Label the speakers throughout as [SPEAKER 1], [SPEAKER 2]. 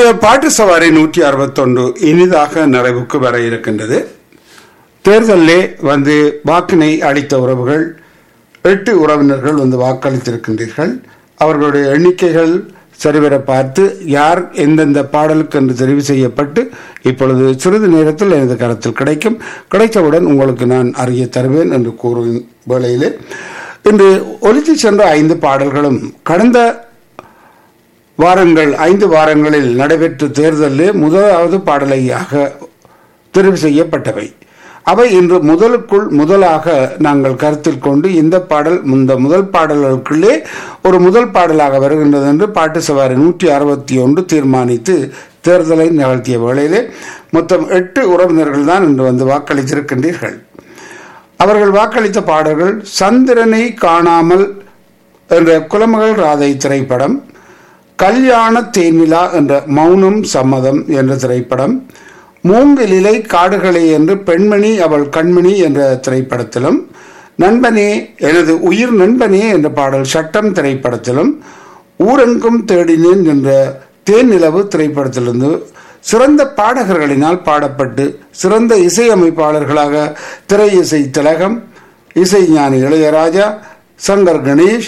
[SPEAKER 1] இன்றைய பாட்டு சவாரி நூற்றி அறுபத்தொன்று இனிதாக நிறைவுக்கு வர இருக்கின்றது தேர்தலிலே வந்து வாக்கினை அளித்த உறவுகள் எட்டு உறவினர்கள் வந்து வாக்களித்திருக்கின்றீர்கள் அவர்களுடைய எண்ணிக்கைகள் சரிவர பார்த்து யார் எந்தெந்த பாடலுக்கு என்று தெரிவு செய்யப்பட்டு இப்பொழுது சிறிது நேரத்தில் எனது கரத்தில் கிடைக்கும் கிடைத்தவுடன் உங்களுக்கு நான் அறிய தருவேன் என்று கூறும் வேளையிலே இன்று ஒலித்து சென்ற ஐந்து பாடல்களும் கடந்த வாரங்கள் ஐந்து வாரங்களில் நடைபெற்ற தேர்தலில் முதலாவது பாடலையாக தெரிவு செய்யப்பட்டவை அவை இன்று முதலுக்குள் முதலாக நாங்கள் கருத்தில் கொண்டு இந்த பாடல் இந்த முதல் பாடல்களுக்குள்ளே ஒரு முதல் பாடலாக வருகின்றது என்று பாட்டு சவாரி நூற்றி அறுபத்தி ஒன்று தீர்மானித்து தேர்தலை நிகழ்த்திய வேளையிலே மொத்தம் எட்டு உறவினர்கள் தான் இன்று வந்து வாக்களித்திருக்கின்றீர்கள் அவர்கள் வாக்களித்த பாடல்கள் சந்திரனை காணாமல் என்ற குலமகள் ராதை திரைப்படம் கல்யாண தேனிலா என்ற மௌனம் சம்மதம் என்ற திரைப்படம் மூங்கிலிலை காடுகளே என்று பெண்மணி அவள் கண்மணி என்ற திரைப்படத்திலும் நண்பனே எனது உயிர் நண்பனே என்ற பாடல் சட்டம் திரைப்படத்திலும் ஊரெங்கும் தேடினேன் என்ற தேன் நிலவு திரைப்படத்திலிருந்து சிறந்த பாடகர்களினால் பாடப்பட்டு சிறந்த இசையமைப்பாளர்களாக திரை இசை திலகம் இசை ஞானி இளையராஜா சங்கர் கணேஷ்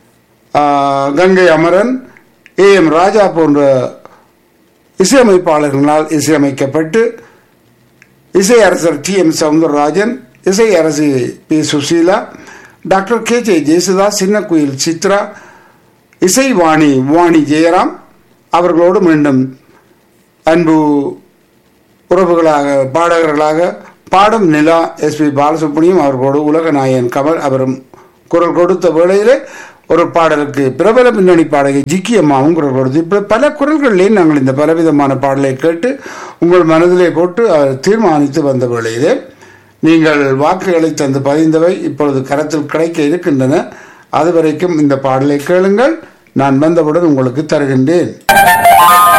[SPEAKER 1] கங்கை அமரன் ஏ எம் ராஜா போன்ற இசையமைப்பாளர்களால் இசையமைக்கப்பட்டு இசை அரசர் டி எம் சவுந்தரராஜன் இசை அரசி P Susheela doctor K J Jayasudas சின்ன குயில் சித்ரா இசை வாணி வாணி ஜெயராம் அவர்களோடு மீண்டும் அன்பு உறவுகளாக பாடகர்களாக பாடும் நிலா எஸ் பி பாலசுப்ரமணியம் அவர்களோடு உலக நாயகன் கமல் அவரும் குரல் கொடுத்த வேளையிலே ஒரு பாடலுக்கு பிரபல பின்னணி பாடகை ஜிக்கி அம்மாவும் குரல் கொடுத்து இப்படி பல குரல்களிலேயும் நாங்கள் இந்த பலவிதமான பாடலை கேட்டு உங்கள் மனதிலே போட்டு தீர்மானித்து வந்த வேளையிலே நீங்கள் வாக்குகளை தந்து பதிந்தவை இப்பொழுது கரத்தில் கிடைக்க இருக்கின்றன அது வரைக்கும் இந்த பாடலை கேளுங்கள் நான் வந்தவுடன் உங்களுக்கு தருகின்றேன்